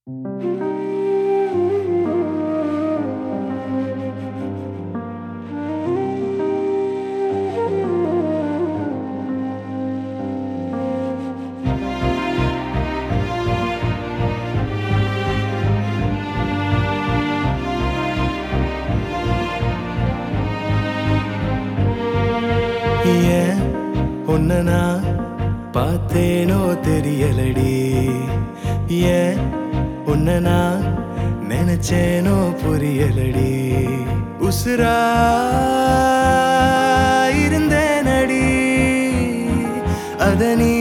ஏன் உன்னை நான் பார்த்தேனோ தெரியலடி ஏன் உன்னை நான் நினைச்சேனோ புரியலடி உசுரா இருந்தேனடி அத நீ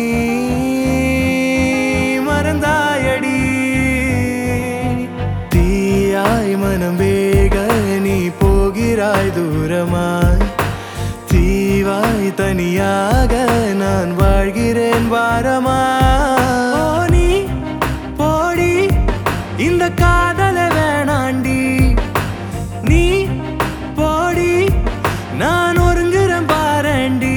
மறந்தாயடி தீயாய் மனம் வேக நீ போகிறாய் தூரமாய் தீவாய் தனியாக நான் வாழ்கிறேன் வாரமா ஓ, நீ போடி இந்த காதல வேணாண்டி நீ போடி நான் ஒருங்குறேன் பாரண்டி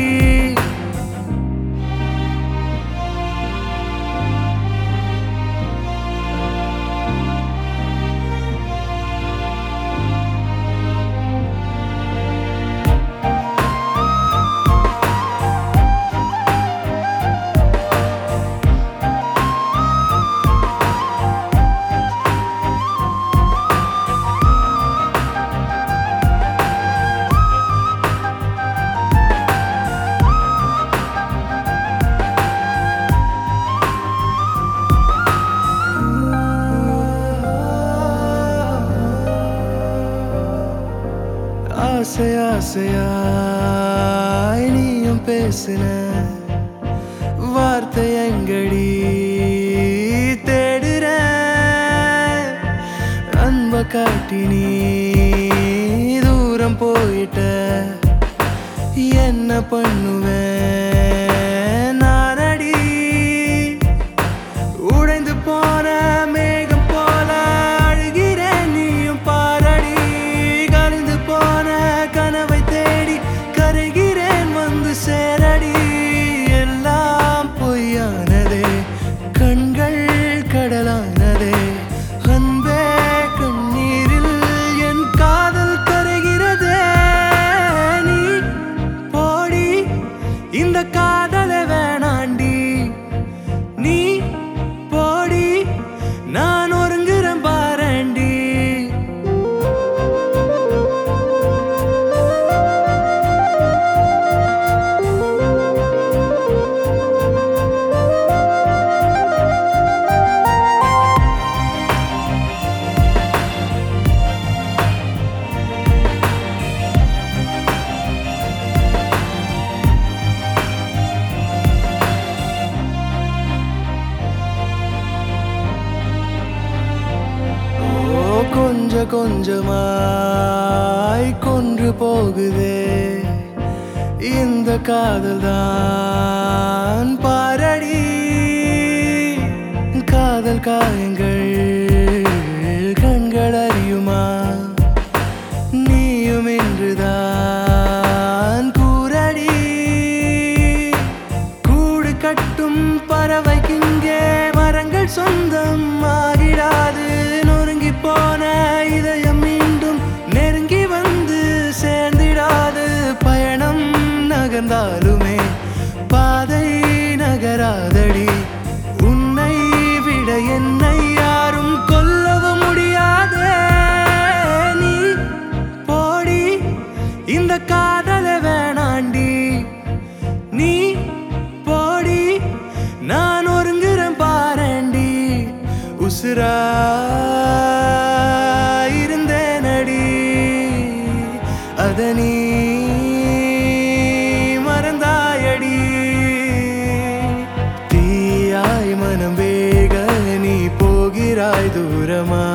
ஆசை ஆசையாய் நீயும் பேசின வார்த்தை எங்கடி தேடுற அன்ப காட்டி நீ தூரம் போயிட்ட என்ன பண்ணுவேன் நானடி உடைந்து போன மேகம் போல அழுகிறேன் நீயும் பாரடி கலைந்து போன கனவை தேடி கரைகிறேன் வந்து சேரடி எல்லாம் பொய்யானதே கண்கள் கடலானதே அன்பே கண்ணீரில் என் காதல் கரைகிறதே நீ போடி இந்த காதலை வேணாண்டி நீ போடி நான் ஒருங்குறேன் பாரண்டி ஓ கொஞ்ச கொஞ்சமாய் கொன்று போகுதே இந்த காதல் தான் பாரடி காதல் காயங்கள் கண்கள் அறியுமா நீயும் என்றுதான் கூறடி கூடு கட்டும் பறவைக்கிங்கே மரங்கள் சொந்தம் ஆகிடாது நொறுங்கி போன இதயம் மீண்டும் நெருங்கி வந்து சேர்ந்திடாது பயணம் நகர்ந்தாலுமே பாதை நகராதடி உன்னை விட என்னை யாரும் கொல்லவும் முடியாதே நீ போடி இந்த காதலை வேணாண்டி நீ போடி நான் ஒருங்குறேன் பாரண்டி உசுரா இருந்தேனடி அத நீ மறந்தாயடி தீயாய் மனம் வேக நீ போகிறாய் தூரமா